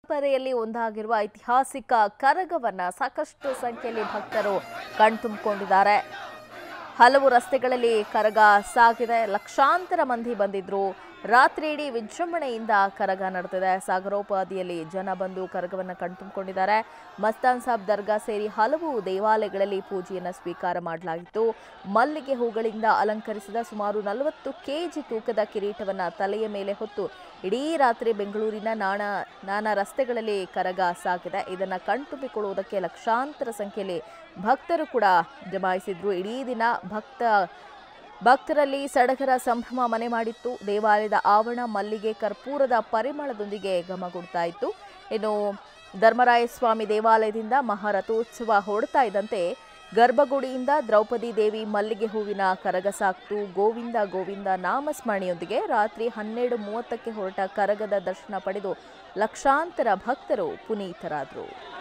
ಪರಂಪರೆಯಲ್ಲಿ ಒಂದಾಗಿರುವ ಐತಿಹಾಸಿಕ ಕರಗವನ್ನ ಸಾಕಷ್ಟು ಸಂಖ್ಯೆಯಲ್ಲಿ ಭಕ್ತರು ಕಣ್ತುಂಬಿಕೊಂಡಿದ್ದಾರೆ ಹಲವು ರಸ್ತೆಗಳಲ್ಲಿ ಕರಗ ಸಾಗಿದೆ ಲಕ್ಷಾಂತರ ಮಂದಿ ಬಂದಿದ್ರು ರಾತ್ರಿ ಇಡೀ ವಿಜೃಂಭಣೆಯಿಂದ ಕರಗ ನಡೆದಿದೆ ಸಾಗರೋಪಾದಿಯಲ್ಲಿ ಜನ ಬಂದು ಕರಗವನ್ನು ಕಣ್ತುಂಬಿಕೊಂಡಿದ್ದಾರೆ ಮಸ್ತಾನ್ ಸಾಬ್ ದರ್ಗಾ ಸೇರಿ ಹಲವು ದೇವಾಲಯಗಳಲ್ಲಿ ಪೂಜೆಯನ್ನು ಸ್ವೀಕಾರ ಮಾಡಲಾಗಿತ್ತು ಮಲ್ಲಿಗೆ ಹೂಗಳಿಂದ ಅಲಂಕರಿಸಿದ ಸುಮಾರು ನಲವತ್ತು ಕೆಜಿ ತೂಕದ ಕಿರೀಟವನ್ನು ತಲೆಯ ಮೇಲೆ ಹೊತ್ತು ಇಡೀ ರಾತ್ರಿ ಬೆಂಗಳೂರಿನ ನಾನಾ ನಾನಾ ರಸ್ತೆಗಳಲ್ಲಿ ಕರಗ ಸಾಗಿದೆ ಇದನ್ನು ಕಣ್ತುಂಬಿಕೊಳ್ಳುವುದಕ್ಕೆ ಲಕ್ಷಾಂತರ ಸಂಖ್ಯೆಯಲ್ಲಿ ಭಕ್ತರು ಕೂಡ ಜಮಾಯಿಸಿದ್ರು ಇಡೀ ದಿನ ಭಕ್ತ ಭಕ್ತರಲ್ಲಿ ಸಡಗರ ಸಂಭ್ರಮ ಮನೆ ಮಾಡಿತ್ತು ದೇವಾಲಯದ ಆವರಣ ಮಲ್ಲಿಗೆ ಕರ್ಪೂರದ ಪರಿಮಳದೊಂದಿಗೆ ಘಮಗುಡ್ತಾ ಇತ್ತು ಇನ್ನು ಧರ್ಮರಾಯಸ್ವಾಮಿ ದೇವಾಲಯದಿಂದ ಮಹಾರಥೋತ್ಸವ ಹೊರಡ್ತಾ ಇದ್ದಂತೆ ಗರ್ಭಗುಡಿಯಿಂದ ದ್ರೌಪದಿ ದೇವಿ ಮಲ್ಲಿಗೆ ಹೂವಿನ ಕರಗ ಸಾಕ್ತು ಗೋವಿಂದ ಗೋವಿಂದ ನಾಮಸ್ಮರಣೆಯೊಂದಿಗೆ ರಾತ್ರಿ ಹನ್ನೆರಡು ಮೂವತ್ತಕ್ಕೆ ಹೊರಟ ಕರಗದ ದರ್ಶನ ಪಡೆದು ಲಕ್ಷಾಂತರ ಭಕ್ತರು ಪುನೀತರಾದರು